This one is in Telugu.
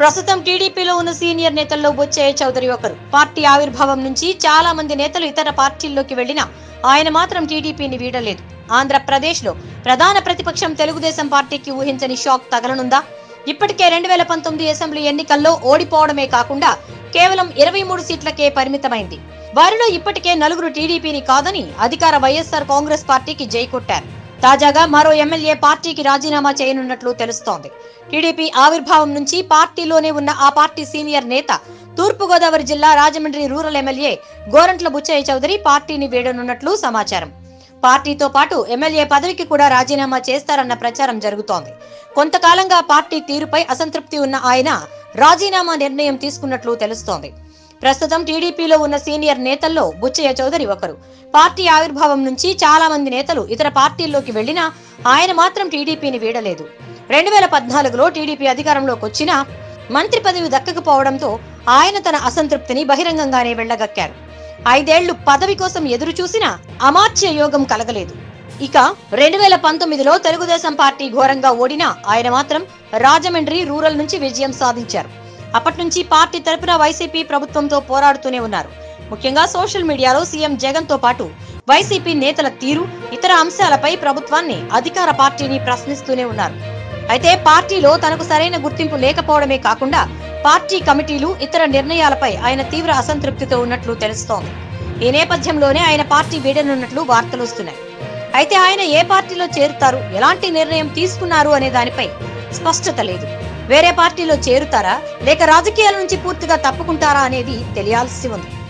ప్రస్తుతం టీడీపీలో ఉన్న సీనియర్ నేతల్లో బొచ్చయ్య చౌదరి ఒకరు పార్టీ ఆవిర్భావం నుంచి చాలా మంది నేతలు ఇతర పార్టీల్లోకి వెళ్లినా ఆయన మాత్రం టీడీపీని వీడలేదు ఆంధ్రప్రదేశ్ లో ప్రధాన ప్రతిపక్షం తెలుగుదేశం పార్టీకి ఊహించని షాక్ తగలనుందా ఇప్పటికే రెండు వేల పంతొమ్మిది అసెంబ్లీ ఎన్నికల్లో ఓడిపోవడమే కాకుండా కేవలం ఇరవై మూడు సీట్లకే పరిమితమైంది వారిలో ఇప్పటికే నలుగురు టీడీపీని కాదని అధికార వైఎస్ఆర్ కాంగ్రెస్ పార్టీకి జై కొట్టారు తాజాగా మరో ఎమ్మెల్యే పార్టీకి రాజీనామా చేయనున్నట్లు తెలుస్తోంది టీడీపీ ఆవిర్భావం నుంచి పార్టీలోనే ఉన్న ఆ పార్టీ సీనియర్ నేత తూర్పుగోదావరి జిల్లా రాజమండ్రి రూరల్ ఎమ్మెల్యే గోరంట్ల బుచ్చయ్య చౌదరి పార్టీని వీడనున్నట్లు సమాచారం పార్టీతో పాటు ఎమ్మెల్యే పదవికి కూడా రాజీనామా చేస్తారన్న ప్రచారం జరుగుతోంది కొంతకాలంగా పార్టీ తీరుపై అసంతృప్తి ఉన్న ఆయన రాజీనామా నిర్ణయం తీసుకున్నట్లు తెలుస్తోంది ప్రస్తుతం టీడీపీలో ఉన్న సీనియర్ నేతల్లో బుచ్చయ్య చౌదరి ఒకరు పార్టీ ఆవిర్భావం నుంచి చాలా మంది నేతలు ఇతర పార్టీల్లోకి వెళ్లినా ఆయన మాత్రం టీడీపీని వీడలేదు రెండు వేల పద్నాలుగులో టీడీపీ అధికారంలోకి వచ్చినా మంత్రి పదవి దక్కకపోవడంతో ఆయన తన అసంతృప్తిని బహిరంగంగానే వెళ్లగక్కారు ఐదేళ్లు పదవి కోసం ఎదురు చూసినా అమాత్య యోగం కలగలేదు ఇక రెండు వేల పంతొమ్మిదిలో తెలుగుదేశం పార్టీ ఘోరంగా ఓడినా ఆయన మాత్రం రాజమండ్రి రూరల్ నుంచి విజయం సాధించారు అప్పటి నుంచి పార్టీ తరపున వైసీపీ ప్రభుత్వంతో పోరాడుతూనే ఉన్నారు ముఖ్యంగా సోషల్ మీడియాలో సీఎం జగన్ తో పాటు వైసీపీ నేతల తీరు ఇతర అంశాలపై ప్రభుత్వాన్ని అధికార పార్టీని ప్రశ్నిస్తూనే ఉన్నారు అయితే పార్టీలో తనకు సరైన గుర్తింపు లేకపోవడమే కాకుండా పార్టీ కమిటీలు ఇతర నిర్ణయాలపై ఆయన తీవ్ర అసంతృప్తితో ఉన్నట్లు తెలుస్తోంది ఈ నేపథ్యంలోనే ఆయన పార్టీ వీడనున్నట్లు వార్తలు వస్తున్నాయి అయితే ఆయన ఏ పార్టీలో చేరుతారు ఎలాంటి నిర్ణయం తీసుకున్నారు అనే దానిపై స్పష్టత లేదు వేరే పార్టీలో చేరుతారా లేక రాజకీయాల నుంచి పూర్తిగా తప్పుకుంటారా అనేది తెలియాల్సి ఉంది